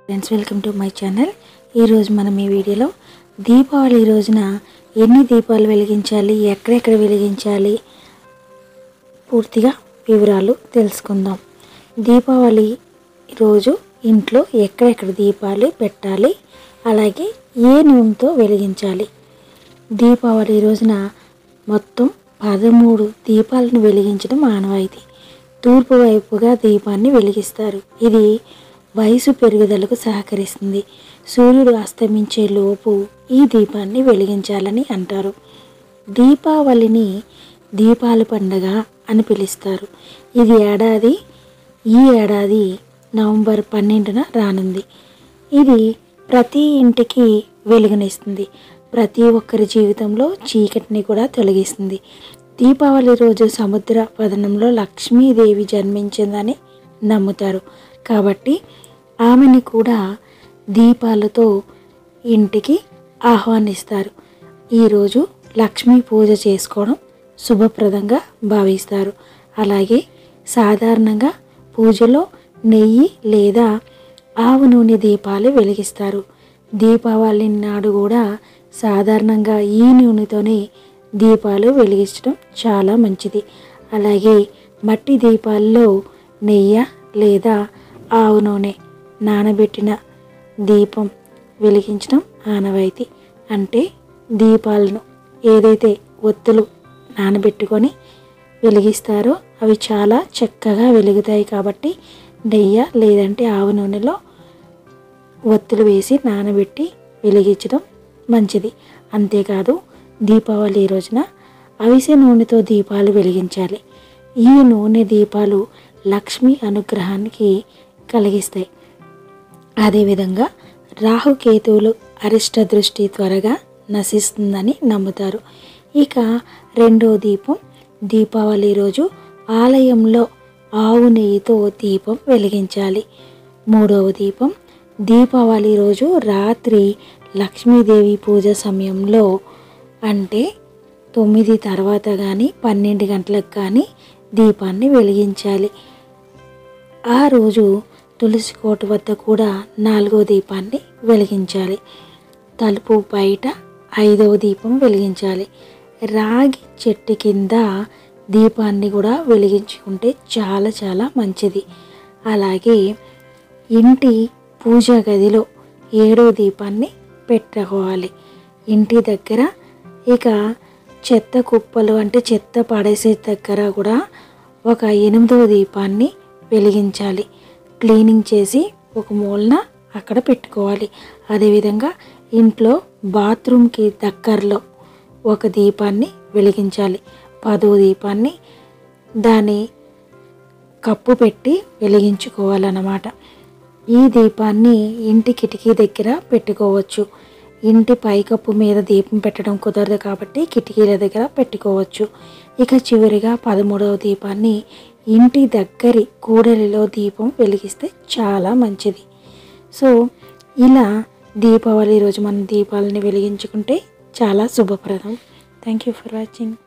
friends welcome to my channel ఈరోజు మనం ఈ వీడియోలో దీపావళి రోజున ఎన్ని దీపాలు వెలిగించాలి ఎక్కడెక్కడ వెలిగించాలి పూర్తిగా వివరాలు తెలుసుకుందాం దీపావళి రోజు ఇంట్లో ఎక్కడెక్కడ దీపాలు పెట్టాలి అలాగే ఏ నూనెతో వెలిగించాలి దీపావళి రోజున మొత్తం పదమూడు దీపాలను వెలిగించడం ఆనవాయితీ తూర్పు వైపుగా దీపాన్ని వెలిగిస్తారు ఇది వయసు పెరుగుదలకు సహకరిస్తుంది సూర్యుడు అస్తమించే లోపు ఈ దీపాన్ని వెలిగించాలని అంటారు దీపావళిని దీపాల పండగ అని పిలుస్తారు ఇది ఏడాది ఈ ఏడాది నవంబర్ పన్నెండున రానుంది ఇది ప్రతి ఇంటికి వెలుగునిస్తుంది ప్రతి ఒక్కరి జీవితంలో చీకటిని కూడా తొలగిస్తుంది దీపావళి రోజు సముద్ర పదనంలో లక్ష్మీదేవి జన్మించిందని నమ్ముతారు కాబట్టి ఆమెని కూడా దీపాలతో ఇంటికి ఆహ్వానిస్తారు ఈరోజు లక్ష్మీ పూజ చేసుకోవడం శుభప్రదంగా భావిస్తారు అలాగే సాధారణంగా పూజలో నెయ్యి లేదా ఆవు నూనె దీపాలు వెలిగిస్తారు దీపావళి నాడు కూడా సాధారణంగా ఈ నూనెతోనే దీపాలు వెలిగించడం చాలా మంచిది అలాగే మట్టి దీపాల్లో నెయ్యి లేదా ఆవు నూనె నానబెట్టిన దీపం వెలిగించడం ఆనవాయితీ అంటే దీపాలను ఏదైతే ఒత్తులు నానబెట్టుకొని వెలిగిస్తారో అవి చాలా చక్కగా వెలుగుతాయి కాబట్టి నెయ్యి లేదంటే ఆవు నూనెలో ఒత్తులు వేసి నానబెట్టి వెలిగించడం మంచిది అంతేకాదు దీపావళి రోజున అవిసె నూనెతో దీపాలు వెలిగించాలి ఈ నూనె దీపాలు లక్ష్మి అనుగ్రహానికి కలిగిస్తాయి అదేవిధంగా రాహుకేతువులు అరిష్ట దృష్టి త్వరగా నశిస్తుందని నమ్ముతారు ఇక రెండో దీపం దీపావళి రోజు ఆలయంలో ఆవు నెయ్యితో దీపం వెలిగించాలి మూడవ దీపం దీపావళి రోజు రాత్రి లక్ష్మీదేవి పూజ సమయంలో అంటే తొమ్మిది తర్వాత కానీ పన్నెండు గంటలకు కానీ దీపాన్ని వెలిగించాలి ఆ రోజు తులసి కోట వద్ద కూడా నాలుగో దీపాన్ని వెలిగించాలి తలుపు బయట ఐదవ దీపం వెలిగించాలి రాగి చెట్టు కింద దీపాన్ని కూడా వెలిగించుకుంటే చాలా చాలా మంచిది అలాగే ఇంటి పూజా గదిలో ఏడో దీపాన్ని పెట్టుకోవాలి ఇంటి దగ్గర ఇక చెత్త కుప్పలు అంటే చెత్త పడేసే దగ్గర కూడా ఒక ఎనిమిదవ దీపాన్ని వెలిగించాలి క్లీనింగ్ చేసి ఒక మూలన అక్కడ పెట్టుకోవాలి అదేవిధంగా ఇంట్లో బాత్రూమ్కి దగ్గరలో ఒక దీపాన్ని వెలిగించాలి పదో దీపాన్ని దాని కప్పు పెట్టి వెలిగించుకోవాలన్నమాట ఈ దీపాన్ని ఇంటి కిటికీ దగ్గర పెట్టుకోవచ్చు ఇంటి పైకప్పు మీద దీపం పెట్టడం కుదరదు కాబట్టి కిటికీల దగ్గర పెట్టుకోవచ్చు ఇక చివరిగా పదమూడవ దీపాన్ని ఇంటి దగ్గరి కూడలిలో దీపం వెలిగిస్తే చాలా మంచిది సో ఇలా దీపావళి రోజు మనం దీపాలని వెలిగించుకుంటే చాలా శుభప్రదం థ్యాంక్ యూ ఫర్ వాచింగ్